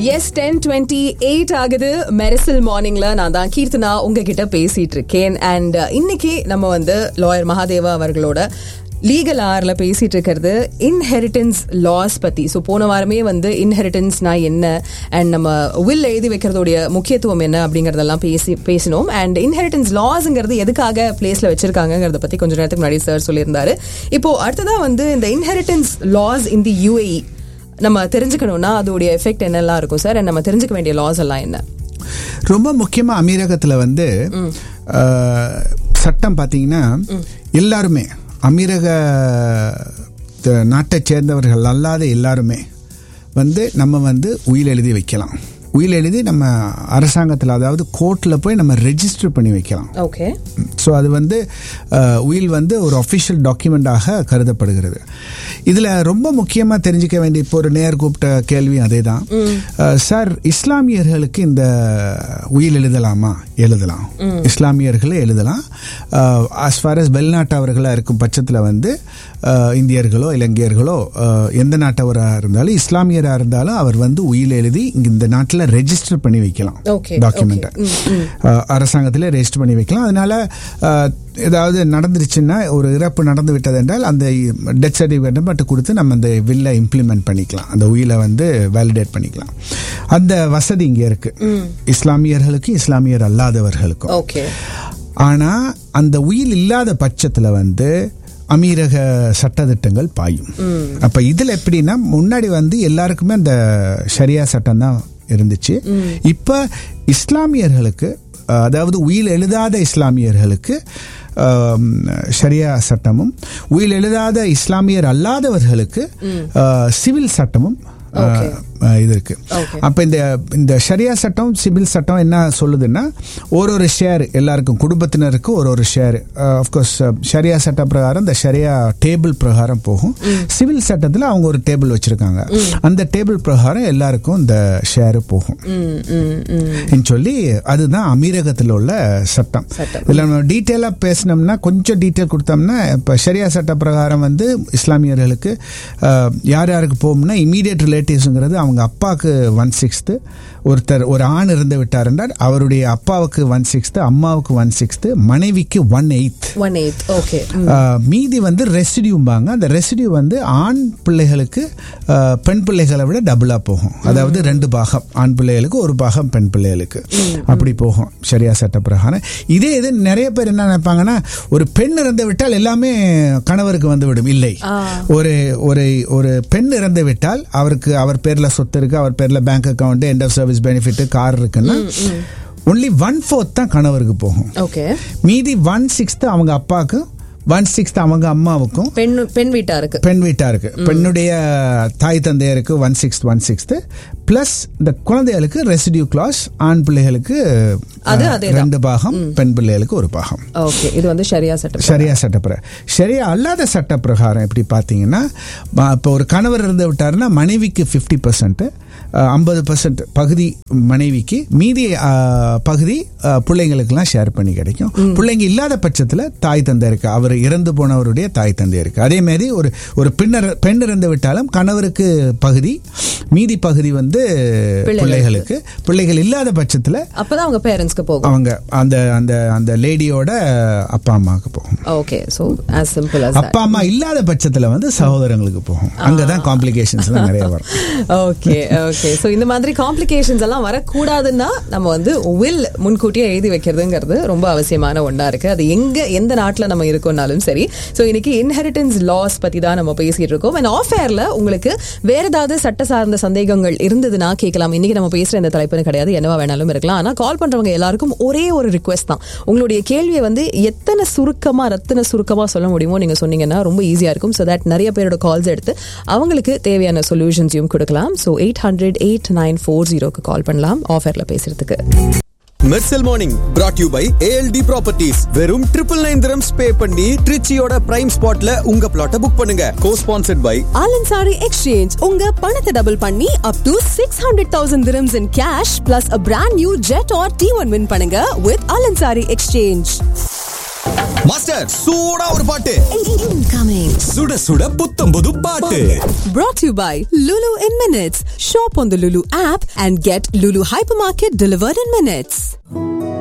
S ten twenty eight ஆகுது மெரிசல் மார்னிங்ல நான் தான் கீர்த்தனா உங்ககிட்ட பேசிட்டு இருக்கேன் அண்ட் இன்னைக்கு நம்ம வந்து லாயர் மகாதேவா அவர்களோட லீகல் ஆர்ல பேசிட்டு இருக்கிறது இன்ஹெரிட்டன்ஸ் லாஸ் பத்தி ஸோ போன வாரமே வந்து இன்ஹெரிட்டன்ஸ்னா என்ன அண்ட் நம்ம வில் எழுதி வைக்கிறதுடைய முக்கியத்துவம் என்ன அப்படிங்கறதெல்லாம் பேசி பேசினோம் அண்ட் இன்ஹெரிட்டன்ஸ் லாஸ்ங்கிறது எதுக்காக பிளேஸ்ல வச்சிருக்காங்கிறத பத்தி கொஞ்ச நேரத்துக்கு முன்னாடி சார் சொல்லியிருந்தாரு இப்போ அடுத்ததா வந்து இந்த inheritance laws in the UAE நம்ம தெரிஞ்சுக்கணும்னா அதோடைய எஃபெக்ட் என்னெல்லாம் இருக்கும் சார் நம்ம தெரிஞ்சுக்க வேண்டிய லாஸ் எல்லாம் என்ன ரொம்ப முக்கியமா அமீரகத்துல வந்து அஹ், சட்டம் பாத்தீங்கன்னா எல்லாருமே அமீரக த- நாட்டைச் சேர்ந்தவர்கள் அல்லாத எல்லாருமே வந்து நம்ம வந்து உயில் எழுதி வைக்கலாம் உயில் எழுதி நம்ம அரசாங்கத்தில் அதாவது கோர்ட்டில் போய் நம்ம ரெஜிஸ்டர் பண்ணி வைக்கலாம் ஓகே ஸோ அது வந்து அஹ், உயில் வந்து ஒரு அஃபிஷியல் டாக்குமெண்டாக கருதப்படுகிறது இதில் ரொம்ப முக்கியமாக தெரிஞ்சுக்க வேண்டிய இப்போ ஒரு நேர் கூப்பிட்ட கேள்வி அதே தான் சார் இஸ்லாமியர்களுக்கு இந்த உயில் எழுதலாமா எழுதலாம் இஸ்லாமியர்களே எழுதலாம் as far as வெளிநாட்டவர்களாக இருக்கும் பட்சத்தில் வந்து அஹ், இந்தியர்களோ இலங்கையர்களோ அஹ், எந்த நாட்டவராக இருந்தாலும் இஸ்லாமியராக இருந்தாலும் அவர் வந்து உயில் எழுதி இங்க இந்த நாட்டில் ரெஜிஸ்டர் பண்ணி வைக்கலாம் Okay, டாக்குமெண்ட்டை அரசாங்கத்திலே ரெஜிஸ்டர் பண்ணி வைக்கலாம் அதனால அஹ், ஏதாவது நடந்துருச்சுன்னா ஒரு இறப்பு நடந்து விட்டது என்றால் அந்த டெத் சர்டிஃபிகேட் மட்டும் கொடுத்து நம்ம அந்த வில்லை இம்ப்ளிமெண்ட் பண்ணிக்கலாம் அந்த உயிலை வந்து வேலிடேட் பண்ணிக்கலாம் அந்த வசதி இங்கே இருக்கு இஸ்லாமியர்களுக்கும் இஸ்லாமியர் அல்லாதவர்களுக்கும் ஓகே ஆனா அந்த உயில் இல்லாத பட்சத்துல வந்து அமீரக சட்டதிட்டங்கள் பாயும் அப்ப இதுல எப்படின்னா முன்னாடி வந்து எல்லாருக்குமே அந்த ஷரியா சட்டம் தான் இருந்துச்சு இப்ப இஸ்லாமியர்களுக்கு அஹ், அதாவது உயில் எழுதாத இஸ்லாமியர்களுக்கு ஆம், ஷரியா சட்டமும் உயில் எழுதாத இஸ்லாமியர் அல்லாதவர்களுக்கு அஹ், சிவில் சட்டமும் அஹ், அஹ், இது இருக்கு Okay. அப்ப இந்த இந்த ஷரியா சட்டம் சிவில் சட்டம் என்ன சொல்லுதுன்னா ஒரு ஒரு ஷேர் எல்லாருக்கும் குடும்பத்தினருக்கு ஒரு ஒரு ஷேர் அஃப்கோர்ஸ் ஷரியா சட்ட பிரகாரம் இந்த ஷரியா டேபிள் பிரகாரம் போகும் சிவில் சட்டத்தில் அவங்க ஒரு டேபிள் வச்சிருக்காங்க அந்த டேபிள் பிரகாரம் எல்லாருக்கும் இந்த ஷேர் போகும் ன்னு சொல்லி அதுதான் அமீரகத்தில் உள்ள சட்டம் சட்டம். இதில் நம்ம டீட்டெயிலாக பேசினோம்னா கொஞ்சம் டீட்டெயில் கொடுத்தோம்னா இப்போ ஷரியா சட்ட பிரகாரம் வந்து இஸ்லாமியர்களுக்கு அஹ், யார் யாருக்கு போகும்னா இமீடியட் ரிலேட்டிவ்ஸுங்கிறது அவங்க அப்பாவுக்கு ஒன் சிக்ஸ்த்து ஒருத்தர் ஒரு ஆண் இருந்து விட்டார் என்றால் அவருடைய அப்பாவுக்கு ஒன் சிக்ஸ்த்து அம்மாவுக்கு ஒன் சிக்ஸ்த்து மனைவிக்கு one eighth one eight okay ah மீதி வந்து ரெசிடியூம்பாங்க அந்த ரெசிடியூ வந்து ஆண் பிள்ளைகளுக்கு ஆஹ் பெண் பிள்ளைகளை விட டபுளா போகும் அதாவது ரெண்டு பாகம் ஆண் பிள்ளைகளுக்கு ஒரு பாகம் பெண் பிள்ளைகளுக்கு அப்படி போகும் சரியா சட்ட பிரகாரம் இதே இது நிறைய பேர் என்ன நினைப்பாங்கன்னா ஒரு பெண் இறந்து விட்டால் எல்லாமே கணவருக்கு வந்து விடும் இல்லை ஒரு ஒரு ஒரு பெண் இறந்து விட்டால் அவருக்கு அவர் பேர்ல சொத்து இருக்கு அவர் பேர்ல bank account end of service benefit car இருக்குன்னா ஒன்லி ஒன் ஃபோர்த் தான் கணவருக்கு போகும் ஓகே மீதி ஒன் சிக்ஸ்த் அவங்க அப்பாவுக்கு ஒன் சிக்ஸ்த் அவங்க அம்மாவுக்கும் பெண் பெண் வீட்டாருக்கு பெண் வீட்டாருக்கு பெண்ணுடைய தாய் தந்தையருக்கு one sixth one sixth plus இந்த குழந்தைகளுக்கு ரெசிடியூ கிளாஸ் ஆண் பிள்ளைகளுக்கு அது அஹ், அதேதான். ரெண்டு பாகம் பெண் பிள்ளைகளுக்கு ஒரு பாகம் ஓகே இது வந்து சரியா சட்டம் சரியா சட்டப்பிர சரியா அல்லாத சட்ட பிரகாரம் எப்படி பார்த்தீங்கன்னா ம- இப்போ ஒரு கணவர் இருந்து விட்டாருன்னா மனைவிக்கு ஃபிஃப்டி பர்சன்ட் ஐம்பது பர்சன்ட் பகுதி மனைவிக்கு மீதி அஹ், பகுதி அஹ், பிள்ளைங்களுக்கெல்லாம் ஷேர் பண்ணி கிடைக்கும் பிள்ளைங்க இல்லாத பட்சத்தில் தாய் தந்தை இருக்கு அவர் இறந்து போனவருடைய தாய் தந்தை இருக்கு அதே மாதிரி ஒரு ஒரு பின்னர் பெண் இறந்து விட்டாலும் கணவருக்கு பகுதி மீதி பகுதி வந்து பிள்ளைகளுக்கு. பிள்ளைகளுக்கு பிள்ளைகள் இல்லாத பட்சத்தில் அப்பதான் அவங்க பேரண்ட்ஸ்க்கு போகும் அவங்க அந்த அந்த அந்த லேடியோட அப்பா அம்மாவுக்கு போகும் okay so as simple as அப்பா அம்மா இல்லாத பட்சத்துல வந்து சகோதரங்களுக்கு போகும் அங்கதான் காம்ப்ளிகேஷன்ஸ் எல்லாம் நிறைய வரும் ஓகே ஓகே சோ இந்த மாதிரி காம்ப்ளிகேஷன்ஸ் எல்லாம் வரக்கூடாதுன்னா நம்ம வந்து வில் முன்கூட்டியே எழுதி வைக்கிறதுங்கிறது ரொம்ப அவசியமான ஒன்றா இருக்கு அது எங்க எந்த நாட்டுல நம்ம இருக்கோம்னாலும் சரி சோ இன்னைக்கு இன்ஹெரிட்டன்ஸ் லாஸ் பத்தி தான் நம்ம பேசிட்டு இருக்கோம் அண்ட் ஆஃப் ஏர்ல உங்களுக்கு வேற ஏதாவது சட்ட சார்ந்த சந்தேகங்கள் இருந்ததுன்னா கேட்கலாம் இன்னைக்கு நம்ம பேசுற இந்த தலைப்புன்னு கிடையாது என்னவா வேணாலும் இருக்கலாம் ஆனா கால் பண்றவங்க எல்லாருக்கும் ஒரே ஒரு ரிக்வெஸ்ட் தான் உங்களுடைய கேள்வியை வந்து எத்தனை சுருக்கமா ரத்தின சுருக்கமா சொல்ல முடியுமோ நீங்க சொன்னீங்கன்னா ரொம்ப ஈஸியா இருக்கும் ஸோ தட் நிறைய பேரோட கால்ஸ் எடுத்து அவங்களுக்கு தேவையான சொல்யூஷன்ஸையும் கொடுக்கலாம் so eight hundred eight nine four ஜீரோக்கு கால் பண்ணலாம் ஆஃபர்ல பேசுறதுக்கு Mersal morning brought you by ALT properties வெறும் ட்ரிபிள் நைன் திரம்ஸ் பே பண்ணி ட்ரிச்சியோட பிரைம் ஸ்பாட்ல உங்க பிளாட்டை புக் பண்ணுங்க co sponsored by Alansari exchange உங்க பணத்தை டபுள் பண்ணி up to six hundred thousand dirhams in cash plus a brand new Jetour T one win பண்ணுங்க வித் ஆலன்சாரி எக்ஸ்சேஞ்ச் மாஸ்டர் சூடா ஒரு பாட்டு Incoming. சுட சுட புத்தம் புது பாட்டு Brought to you by Lulu in Minutes. Shop on the Lulu app and get Lulu Hypermarket delivered in minutes.